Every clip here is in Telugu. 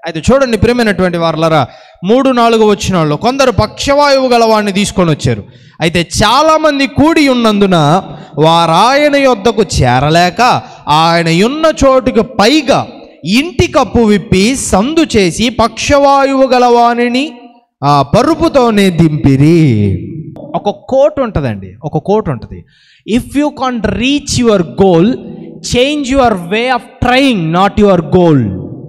అయితే చూడండి ప్రేమైనటువంటి వారులరా మూడు నాలుగు వచ్చిన వాళ్ళు కొందరు పక్షవాయువు గల వాడిని తీసుకొని వచ్చారు అయితే చాలామంది కూడి ఉన్నందున వారాయన యొద్దకు చేరలేక ఆయన ఉన్న చోటుకు పైగా ఇంటి కప్పు విప్పి సందు చేసి పక్షవాయువు గలవాణిని ఆ పరుపుతోనే దింపిరి ఒక కోట్ ఉంటుందండి ఒక కోట్ ఉంటుంది if you can't reach your goal change your way of trying not your goal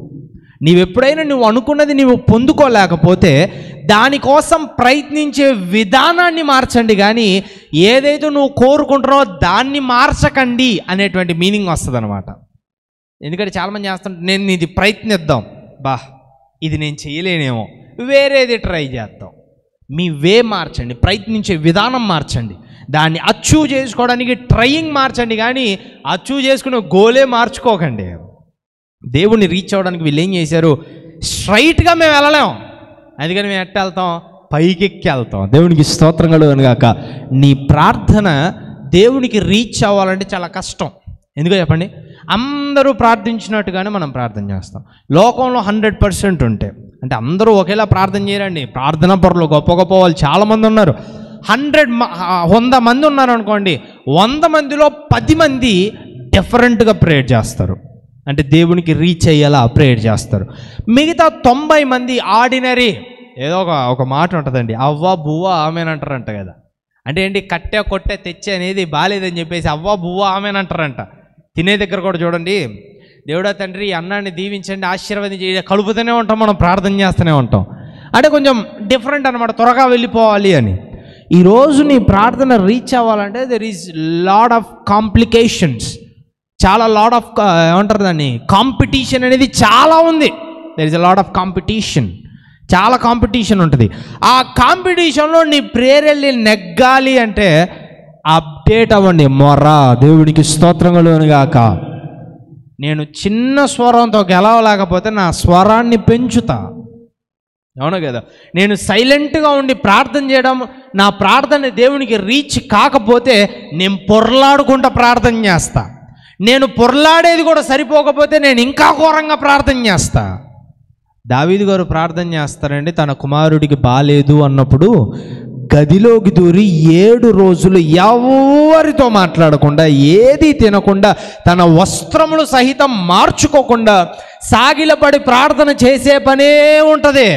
నీవు ఎప్పుడైనా నువ్వు అనుకున్నది నువ్వు పొందుకోలేకపోతే దానికోసం ప్రయత్నించే విధానాన్ని మార్చండి కానీ ఏదైతే నువ్వు కోరుకుంటున్నావో దాన్ని మార్చకండి అనేటువంటి మీనింగ్ వస్తుంది అనమాట ఎందుకంటే చాలామంది చేస్తుంటే నేను ఇది ప్రయత్నిద్దాం బా ఇది నేను చేయలేనేమో వేరేది ట్రై చేద్దాం మీ వే మార్చండి ప్రయత్నించే విధానం మార్చండి దాన్ని అచీవ్ చేసుకోవడానికి ట్రయింగ్ మార్చండి కానీ అచీవ్ చేసుకునే గోలే మార్చుకోకండి దేవుణ్ణి రీచ్ అవ్వడానికి వీళ్ళు ఏం చేశారు స్ట్రైట్గా మేము వెళ్ళలేం అందుకని మేము ఎట్ట వెళ్తాం పైకెక్కి వెళ్తాం దేవునికి స్తోత్రం కలుగును గాక నీ ప్రార్థన దేవునికి రీచ్ అవ్వాలంటే చాలా కష్టం ఎందుకో చెప్పండి అందరూ ప్రార్థించినట్టుగానే మనం ప్రార్థన చేస్తాం లోకంలో హండ్రెడ్ పర్సెంట్ ఉంటే అంటే అందరూ ఒకేలా ప్రార్థన చేయరండి ప్రార్థన పరులు గొప్ప గొప్ప వాళ్ళు చాలామంది ఉన్నారు హండ్రెడ్ వంద మంది ఉన్నారు అనుకోండి వంద మందిలో పది మంది డిఫరెంట్గా ప్రేయర్ చేస్తారు అంటే దేవునికి రీచ్ అయ్యేలా ప్రేయర్ చేస్తారు మిగతా తొంభై మంది ఆర్డినరీ ఏదో ఒక ఒక మాట ఉంటుందండి అవ్వ బువ్వ ఆమెనంటారంట కదా అంటే ఏంటి కట్టే కొట్టే తెచ్చే అనేది బాగాలేదని చెప్పేసి అవ్వ బువ్వ ఆమెనంటారంట తినే దగ్గర కూడా చూడండి దేవుడా తండ్రి ఈ అన్నాన్ని దీవించండి ఆశీర్వాదం చేయ కలుపుతూనే ఉంటాం మనం ప్రార్థన చేస్తూనే ఉంటాం అంటే కొంచెం డిఫరెంట్ అనమాట త్వరగా వెళ్ళిపోవాలి అని ఈరోజు నీ ప్రార్థన రీచ్ అవ్వాలంటే there is lot of complications చాలా లాడ్ ఆఫ్ ఏమంటారు దాన్ని కాంపిటీషన్ అనేది చాలా ఉంది there is a lot of competition చాలా కాంపిటీషన్ ఉంటుంది ఆ కాంపిటీషన్లో నీ ప్రేరెళ్ళి నెగ్గాలి అంటే అప్డేట్ అవ్వండి మొర్ర దేవునికి స్తోత్రములు గాక నేను చిన్న స్వరంతో గెలవలేకపోతే నా స్వరాన్ని పెంచుతా అవును కదా నేను సైలెంట్గా ఉండి ప్రార్థన చేయడం నా ప్రార్థన దేవునికి రీచ్ కాకపోతే నేను పొర్లాడుకుంటా ప్రార్థన చేస్తా నేను పొర్లాడేది కూడా సరిపోకపోతే నేను ఇంకా ఘోరంగా ప్రార్థన చేస్తా దావీదు గారు ప్రార్థన చేస్తారండి తన కుమారుడికి బాలేదు అన్నప్పుడు గదిలోకి దూరి ఏడు రోజులు ఎవరితో మాట్లాడకుండా ఏది తినకుండా తన వస్త్రములు సహితం మార్చుకోకుండా సాగిలపడి ప్రార్థన చేసే పనే ఉంటుంది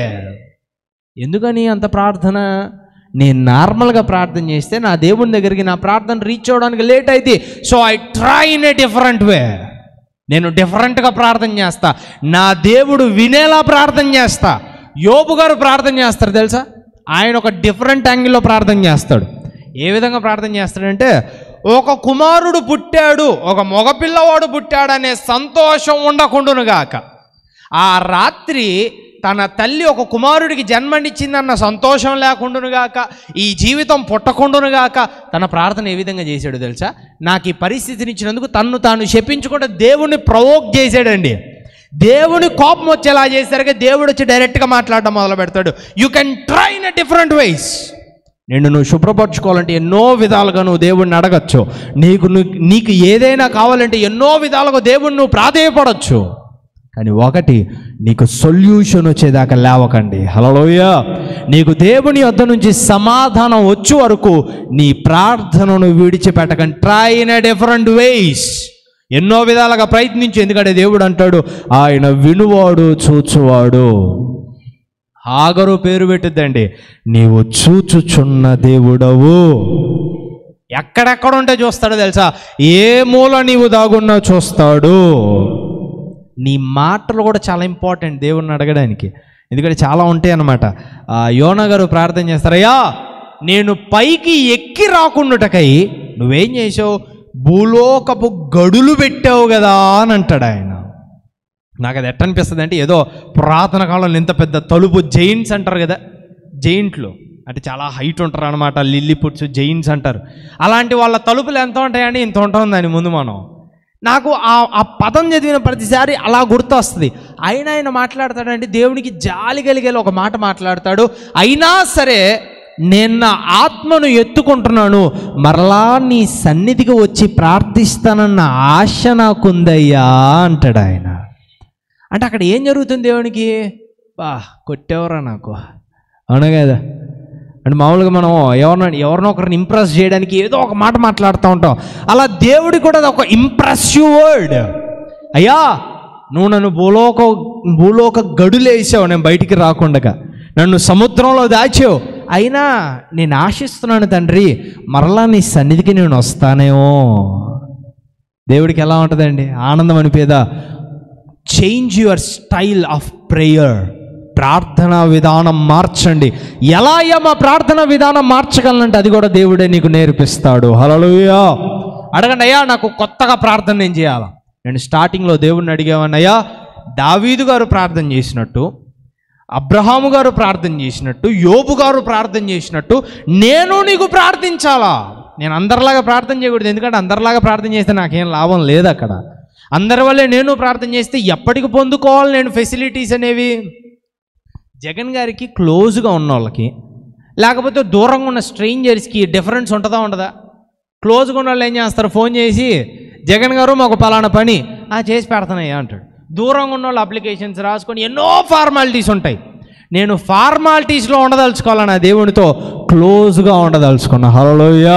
ఎందుకని అంత ప్రార్థన నేను నార్మల్గా ప్రార్థన చేస్తే నా దేవుని దగ్గరికి నా ప్రార్థన రీచ్ అవ్వడానికి లేట్ అయితే so I try in a different way నేను డిఫరెంట్గా ప్రార్థన చేస్తా నా దేవుడు వినేలా ప్రార్థన చేస్తా యోబు గారు ప్రార్థన చేస్తారు తెలుసా ఆయన ఒక డిఫరెంట్ యాంగిల్లో ప్రార్థన చేస్తాడు ఏ విధంగా ప్రార్థన చేస్తాడంటే ఒక కుమారుడు పుట్టాడు ఒక మగపిల్లవాడు పుట్టాడనే సంతోషం ఉండకుండునుగాక ఆ రాత్రి తన తల్లి ఒక కుమారుడికి జన్మనిచ్చిందన్న సంతోషం లేకుండానుగాక ఈ జీవితం పుట్టకుండానుగాక తన ప్రార్థన ఏ విధంగా చేశాడు తెలుసా నాకు ఈ పరిస్థితిని ఇచ్చినందుకు తన్ను తాను శపించుకుంటే దేవుణ్ణి ప్రవోక్ చేశాడండి దేవుని కోపం వచ్చేలా చేసరికి దేవుడు వచ్చి డైరెక్ట్గా మాట్లాడడం మొదలు పెడతాడు you can try in a different ways నిన్ను నువ్వు శుభ్రపరచుకోవాలంటే ఎన్నో విధాలుగా నువ్వు దేవుణ్ణి అడగచ్చు నీకు ను- నీకు ఏదైనా కావాలంటే ఎన్నో విధాలుగా దేవుణ్ణి నువ్వు ప్రాధేయపడవచ్చు కానీ ఒకటి నీకు సొల్యూషన్ వచ్చేదాకా లేవకండి హలోయ నీకు దేవుని వద్ద నుంచి సమాధానం వచ్చే వరకు నీ ప్రార్థనను విడిచిపెట్టకండి try in a different ways ఎన్నో విధాలుగా ప్రయత్నించి ఎందుకంటే దేవుడు అంటాడు ఆయన వినువాడు చూచువాడు ఆగరు పేరు పెట్టిద్దండి నీవు చూచుచున్న దేవుడవు ఎక్కడెక్కడ ఉంటే చూస్తాడో తెలుసా ఏ మూల నీవు దాగున్నా చూస్తాడు నీ మాటలు కూడా చాలా ఇంపార్టెంట్ దేవుణ్ణి అడగడానికి ఎందుకంటే చాలా ఉంటాయి అన్నమాట ఆ యోన గారు ప్రార్థన చేస్తారయ్యా నేను పైకి ఎక్కి రాకుండాటకై నువ్వేం చేసావు భూలోకపు గడులు పెట్టావు కదా అని అంటాడు ఆయన నాకు అది ఎట్ట అనిపిస్తుంది అంటే ఏదో పురాతన కాలంలో ఇంత పెద్ద తలుపు జైంట్స్ అంటారు కదా జైంట్లు అంటే చాలా హైట్ ఉంటారు అనమాట లిల్లీ పుట్స్ జైంట్స్ అంటారు అలాంటి వాళ్ళ తలుపులు ఎంత ఉంటాయండి ఇంత ఉంటుంది దాని ముందు మనం నాకు ఆ ఆ పదం చదివిన ప్రతిసారి అలా గుర్తొస్తుంది అయినా ఆయన మాట్లాడతాడంటే దేవునికి జాలి కలిగేలా ఒక మాట మాట్లాడతాడు అయినా సరే నేను నా ఆత్మను ఎత్తుకుంటున్నాను మరలా నీ సన్నిధికి వచ్చి ప్రార్థిస్తానన్న ఆశ నాకుందయ్యా అంటాడు ఆయన అంటే అక్కడ ఏం జరుగుతుంది దేవునికి బా కొట్టేవరా నాకు అవునా కదా అంటే మామూలుగా మనం ఎవరినో ఎవరినో ఒకరిని ఇంప్రెస్ చేయడానికి ఏదో ఒక మాట మాట్లాడుతూ ఉంటాం అలా దేవుడి కూడా అది ఒక ఇంప్రెసివ్ వర్డ్ అయ్యా నువ్వు నన్ను భూలోక భూలోక గడులేసావు నేను బయటికి రాకుండగా నన్ను సముద్రంలో దాచావు అయినా నేను ఆశిస్తున్నాను తండ్రి మరలా నీ సన్నిధికి నేను వస్తానేమో దేవుడికి ఎలా ఉంటుందండి ఆనందం అనిపేదా change your style of prayer ప్రార్థనా విధానం మార్చండి ఎలా అయ్యా మా ప్రార్థనా విధానం మార్చగలనంటే అది కూడా దేవుడే నీకు నేర్పిస్తాడు హలలుయా అడగండి అయ్యా నాకు కొత్తగా ప్రార్థన నేను చేయాలా నేను స్టార్టింగ్లో దేవుడిని అడిగేవాడిని అయ్యా దావీదు గారు ప్రార్థన చేసినట్టు అబ్రహాము గారు ప్రార్థన చేసినట్టు యోబు గారు ప్రార్థన చేసినట్టు నేను నీకు ప్రార్థించాలా నేను అందరిలాగా ప్రార్థన చేయకూడదు ఎందుకంటే అందరిలాగా ప్రార్థన చేస్తే నాకేం లాభం లేదు అక్కడ అందరి వల్లే నేను ప్రార్థన చేస్తే ఎప్పటికి పొందుకోవాలి నేను ఫెసిలిటీస్ అనేవి జగన్ గారికి క్లోజ్గా ఉన్న వాళ్ళకి లేకపోతే దూరంగా ఉన్న స్ట్రేంజర్స్కి డిఫరెన్స్ ఉంటుందా ఉండదా క్లోజ్గా ఉన్న వాళ్ళు ఏం చేస్తారు ఫోన్ చేసి జగన్ గారు మాకు పలానా పని ఆ చేసి పెడతానయ్యా అంటాడు దూరంగా ఉన్న వాళ్ళు అప్లికేషన్స్ రాసుకొని ఎన్నో ఫార్మాలిటీస్ ఉంటాయి నేను ఫార్మాలిటీస్లో ఉండదలుచుకోవాలన్నా దేవునితో క్లోజ్గా ఉండదలుచుకున్నా హలోయా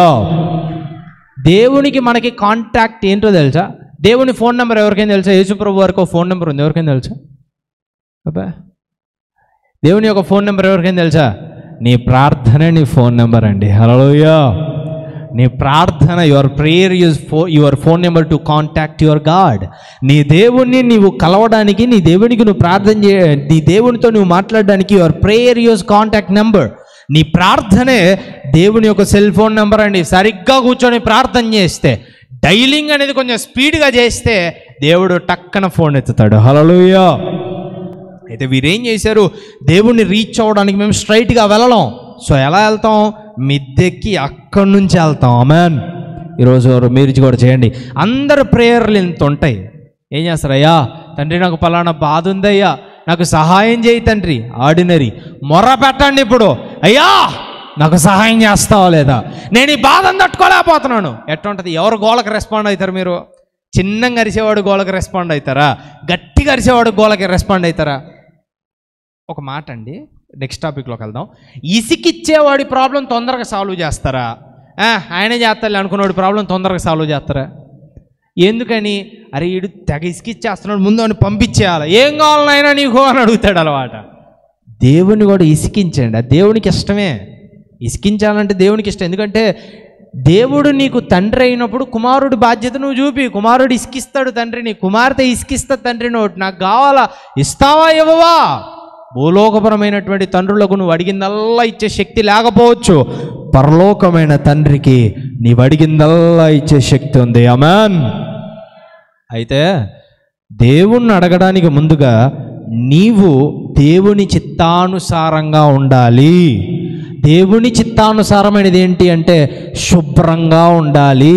దేవునికి మనకి కాంటాక్ట్ ఏంటో తెలుసా దేవుని ఫోన్ నెంబర్ ఎవరికైనా తెలుసా యేసుప్రభు వారికి ఒక ఫోన్ నెంబర్ ఉంది ఎవరికైనా తెలుసా అబ్బా దేవుని యొక్క ఫోన్ నెంబర్ ఎవరికైనా తెలుసా నీ ప్రార్థనే నీ ఫోన్ నెంబర్ అండి హలోయా నీ ప్రార్థన your prayer use for your phone number to contact your God నీ దేవుణ్ణి నీవు కలవడానికి నీ దేవునికి నువ్వు ప్రార్థన చే నీ దేవునితో నువ్వు మాట్లాడడానికి your prayer use contact number నీ ప్రార్థనే దేవుని యొక్క సెల్ ఫోన్ నెంబర్ అండి సరిగ్గా కూర్చొని ప్రార్థన చేస్తే డైలింగ్ అనేది కొంచెం స్పీడ్గా చేస్తే దేవుడు టక్కన ఫోన్ ఎత్తుతాడు హలోయా అయితే వీరేం చేశారు దేవుణ్ణి రీచ్ అవ్వడానికి మేము స్ట్రైట్గా వెళ్ళలేం సో ఎలా వెళ్తాం మిద్దెక్కి అక్కడి నుంచి వెళ్తాం అమెన్ ఈరోజు మీరు కూడా చేయండి అందరు ప్రేయర్లు ఇంత ఉంటాయి ఏం చేస్తారు అయ్యా తండ్రి నాకు పలానా బాధ ఉందయ్యా నాకు సహాయం చేయి తండ్రి ఆర్డినరీ మొర్ర పెట్టండి ఇప్పుడు అయ్యా నాకు సహాయం చేస్తావా లేదా నేను ఈ బాధను తట్టుకోలేకపోతున్నాను ఎట్టుంటుంది ఎవరు గోళకి రెస్పాండ్ అవుతారు మీరు చిన్నగా అరిసేవాడు గోళకి రెస్పాండ్ అవుతారా గట్టిగా అరిసేవాడు గోళకి రెస్పాండ్ అవుతారా ఒక మాట అండి నెక్స్ట్ టాపిక్లోకి వెళ్దాం ఇసికిచ్చేవాడి ప్రాబ్లం తొందరగా సాల్వ్ చేస్తారా ఆ, ఆయనే చేస్తాలే అనుకున్నాడు ప్రాబ్లం తొందరగా సాల్వ్ చేస్తారా ఎందుకని అరే ఈడు తెగ ఇసికిచ్చేస్తున్నాడు ముందు అని పంపించేయాలి ఏం కావాలి నాయనా నీకు అని అడుగుతాడు అలవాట దేవుని కూడా ఇసికించండి అది దేవునికి ఇష్టమే ఇసికించాలంటే దేవునికి ఇష్టం ఎందుకంటే దేవుడు నీకు తండ్రి అయినప్పుడు కుమారుడి బాధ్యత నువ్వు చూపి కుమారుడు ఇసికిస్తాడు తండ్రిని కుమార్తె ఇసికిస్తా తండ్రి నోటి నాకు కావాలా ఇస్తావా ఇవ్వవా భూలోకపరమైనటువంటి తండ్రులకు నువ్వు అడిగిందల్లా ఇచ్చే శక్తి లేకపోవచ్చు పరలోకమైన తండ్రికి నీవు అడిగిందల్లా ఇచ్చే శక్తి ఉంది అమాన్ అయితే దేవుణ్ణి అడగడానికి ముందుగా నీవు దేవుని చిత్తానుసారంగా ఉండాలి దేవుని చిత్తానుసారమైనది ఏంటి అంటే శుభ్రంగా ఉండాలి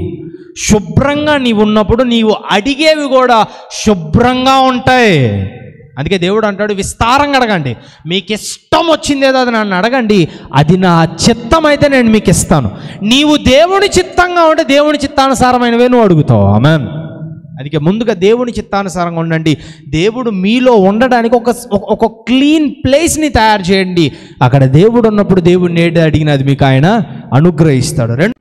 శుభ్రంగా నీవు ఉన్నప్పుడు నీవు అడిగేవి కూడా శుభ్రంగా ఉంటాయి అందుకే దేవుడు అంటాడు విస్తారంగా అడగండి మీకు ఇష్టం వచ్చింది ఏదో అది నన్ను అడగండి అది నా చిత్తం అయితే నేను మీకు ఇస్తాను నీవు దేవుని చిత్తంగా ఉంటే దేవుని చిత్తానుసారమైనవే నువ్వు అడుగుతావు ఆమెన్ అందుకే ముందుగా దేవుని చిత్తానుసారంగా ఉండండి దేవుడు మీలో ఉండడానికి ఒక ఒక- ఒక క్లీన్ ప్లేస్ని తయారు చేయండి అక్కడ దేవుడు ఉన్నప్పుడు దేవుడిని ఏది అడిగినది మీకు ఆయన అనుగ్రహిస్తాడు రెండో